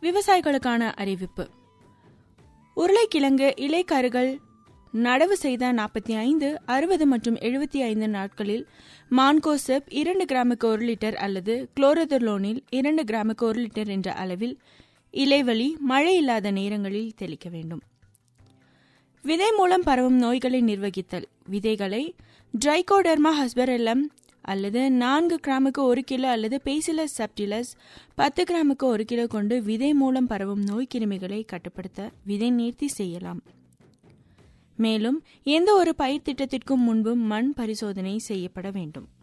விவசாயிகளுக்கான அறிவிப்பு உருளைக்கிழங்கு இலைக்கருகள் நடவு செய்த நாற்பத்தி ஐந்து அறுபது மற்றும் எழுபத்தி ஐந்து நாட்களில் மான்கோசெப் இரண்டு கிராமுக்கு ஒரு லிட்டர் அல்லது குளோரோதலோனில் இரண்டு கிராமுக்கு ஒரு லிட்டர் என்ற அளவில் இலைவழி மழை இல்லாத நேரங்களில் தெளிக்க வேண்டும் விதை மூலம் பரவும் நோய்களை நிர்வகித்தல் விதைகளை ட்ரைகோடர்மா ஹஸ்பரெல்லம் அல்லது நான்கு கிராமுக்கு ஒரு கிலோ அல்லது பேசிலஸ் சப்டிலஸ் பத்து கிராமுக்கு ஒரு கிலோ கொண்டு விதை மூலம் பரவும் நோய் கிருமிகளை கட்டுப்படுத்த விதை நேர்த்தி செய்யலாம் மேலும் எந்த ஒரு பயிர் திட்டத்திற்கும் முன்பும் மண் பரிசோதனை செய்யப்பட வேண்டும்